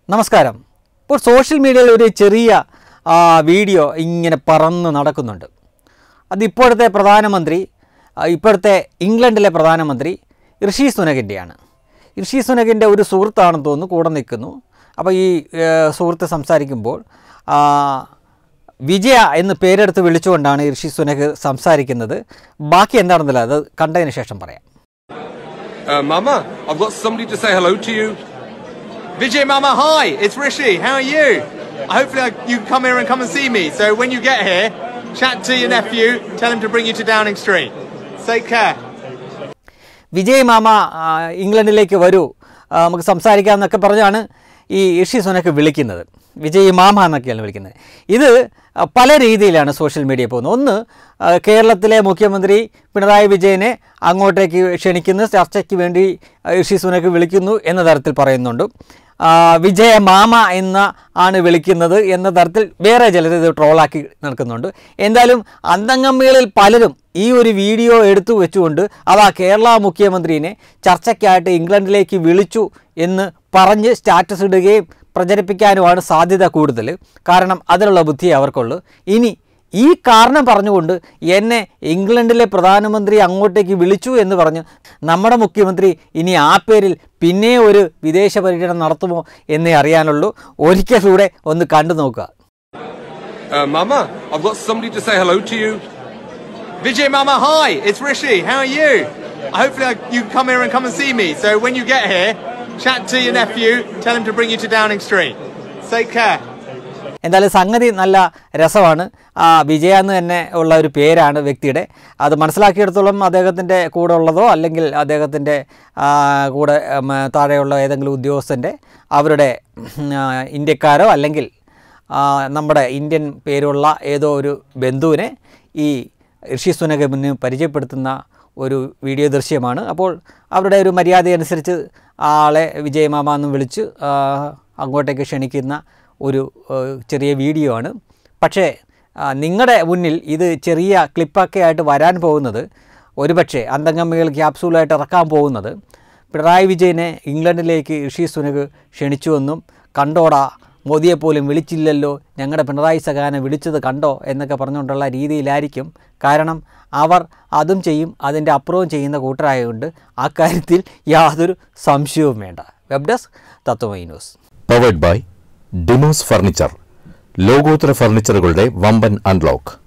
നമസ്കാരം ഇപ്പോൾ സോഷ്യൽ മീഡിയയിൽ ഒരു ചെറിയ ആ, വീഡിയോ ഇങ്ങനെ പറന്ന് നടക്കുന്നുണ്ട് അത് ഇപ്പോഴത്തെ പ്രധാനമന്ത്രി ആ, ഇപ്പോഴത്തെ ഇംഗ്ലണ്ടിലെ പ്രധാനമന്ത്രി ഋഷി സുനകിൻ്റെയാണ് ഋഷി സുനകിൻ്റെ ഒരു സുഹൃത്താണെന്ന് തോന്നുന്നു കൂടെ നിൽക്കുന്നു അപ്പോൾ ഈ ഏ, സുഹൃത്ത് സംസാരിക്കുമ്പോൾ ആ, വിജയ എന്ന് പേരെടുത്ത് വിളിച്ചുകൊണ്ടാണ് ഋഷി സുനക് സംസാരിക്കുന്നത് ബാക്കി എന്താണെന്നില്ല അത് കണ്ടതിന് ശേഷം പറയാം Uh, Mama, I've got somebody to say hello to you. Vijay Mama, hi, it's Rishi. How are you? Hopefully, I, you can come here and come and see me. So when you get here, chat to your nephew, tell him to bring you to Downing Street. Take care. Vijay മാമ ആ, ഇംഗ്ലണ്ടിലേക്ക് വരൂ ആ, നമുക്ക് സംസാരിക്കാം എന്നൊക്കെ പറഞ്ഞാണ് ഈ ഋഷി സുനക്ക് വിളിക്കുന്നത് വിജയ് മാമ എന്നൊക്കെയാണ് വിളിക്കുന്നത് ഇത് ആ, പല രീതിയിലാണ് സോഷ്യൽ മീഡിയ പോകുന്നത് ഒന്ന് ആ, കേരളത്തിലെ മുഖ്യമന്ത്രി പിണറായി വിജയനെ അങ്ങോട്ടേക്ക് ക്ഷണിക്കുന്നു ചർച്ചയ്ക്ക് വേണ്ടി ആ, ഋഷി സുനക്ക് വിളിക്കുന്നു എന്ന തരത്തിൽ പറയുന്നുണ്ട് ആ, വിജയ മാമ എന്ന ആണ് വിളിക്കുന്നത് എന്ന തരത്തിൽ വേറെ ചിലർ ഇത് ട്രോളാക്കി നടക്കുന്നുണ്ട് എന്തായാലും അന്തംഗമ്മികളിൽ പലരും ഈ ഒരു വീഡിയോ എടുത്തു വെച്ചുകൊണ്ട് അതാ കേരള മുഖ്യമന്ത്രിനെ ചർച്ചയ്ക്കായിട്ട് ഇംഗ്ലണ്ടിലേക്ക് വിളിച്ചു എന്ന് പറഞ്ഞ് സ്റ്റാറ്റസ് ഇടുകയും പ്രചരിപ്പിക്കാനുമാണ് സാധ്യത കൂടുതൽ കാരണം അതിനുള്ള ബുദ്ധി അവർക്കുള്ളൂ ഇനി ഈ കാരണം പറഞ്ഞുകൊണ്ട് എന്നെ ഇംഗ്ലണ്ടിലെ പ്രധാനമന്ത്രി അങ്ങോട്ടേക്ക് വിളിച്ചു എന്ന് പറഞ്ഞ് നമ്മുടെ മുഖ്യമന്ത്രി ഇനി ആ പേരിൽ പിന്നെ ഒരു വിദേശ പര്യടനം നടത്തുമോ എന്നേ അറിയാനുള്ളൂ ഒരിക്കൽ കൂടെ ഒന്ന് കണ്ടു നോക്കുക Uh, Mama, I've got somebody to say hello to you. Vijay Mama, hi, it's Rishi. How are you? Hopefully, I, you can come here and come and see me. So when you get here, chat to your nephew, tell him to bring you to Downing Street. Take care. എന്തായാലും സംഗതി നല്ല രസമാണ് ആ, വിജയ എന്ന് തന്നെ ഉള്ള ഒരു പേരാണ് വ്യക്തിയുടെ അത് മനസ്സിലാക്കിയെടുത്തോളം അദ്ദേഹത്തിൻ്റെ കൂടെ ഉള്ളതോ അല്ലെങ്കിൽ അദ്ദേഹത്തിൻ്റെ ആ, കൂടെ ഉം, താഴെയുള്ള ഏതെങ്കിലും ഉദ്യോഗസ്ഥൻ്റെ അവരുടെ ഉം, ആ, ഇന്ത്യക്കാരോ അല്ലെങ്കിൽ ആ, നമ്മുടെ ഇന്ത്യൻ പേരുള്ള ഏതോ ഒരു ബന്ധുവിനെ ഈ ഋഷി സുനകമിന് പരിചയപ്പെടുത്തുന്ന ഒരു വീഡിയോ ദൃശ്യമാണ് അപ്പോൾ അവരുടെ ഒരു മര്യാദ അനുസരിച്ച് ആളെ വിജയമാമ എന്ന് വിളിച്ച് ആ, അങ്ങോട്ടേക്ക് ക്ഷണിക്കുന്ന ഒരു ഏഹ്, ചെറിയ വീഡിയോ ആണ് പക്ഷേ നിങ്ങളുടെ മുന്നിൽ ഇത് ചെറിയ ക്ലിപ്പൊക്കെ ആയിട്ട് വരാൻ പോകുന്നത് ഒരുപക്ഷെ അന്തംഗമ്മികൾ ക്യാപ്സൂളായിട്ട് ഇറക്കാൻ പോകുന്നത് പിണറായി വിജയനെ ഇംഗ്ലണ്ടിലേക്ക് ഋഷി സുനക് ക്ഷണിച്ചുവെന്നും കണ്ടോടാ മോദിയെ പോലും വിളിച്ചില്ലല്ലോ ഞങ്ങളുടെ പിണറായി സഖാനെ വിളിച്ചത് കണ്ടോ എന്നൊക്കെ പറഞ്ഞുകൊണ്ടുള്ള രീതിയിലായിരിക്കും കാരണം അവർ അതും ചെയ്യും അതിൻ്റെ അപ്പുറവും ചെയ്യുന്ന കൂട്ടരായതുകൊണ്ട് ആ കാര്യത്തിൽ യാതൊരു സംശയവും വേണ്ട web desk Tathwamayi news powered by Demos furniture ലോകോത്തര ഫർണിച്ചറുകളുടെ വമ്പൻ അൺലോക്ക്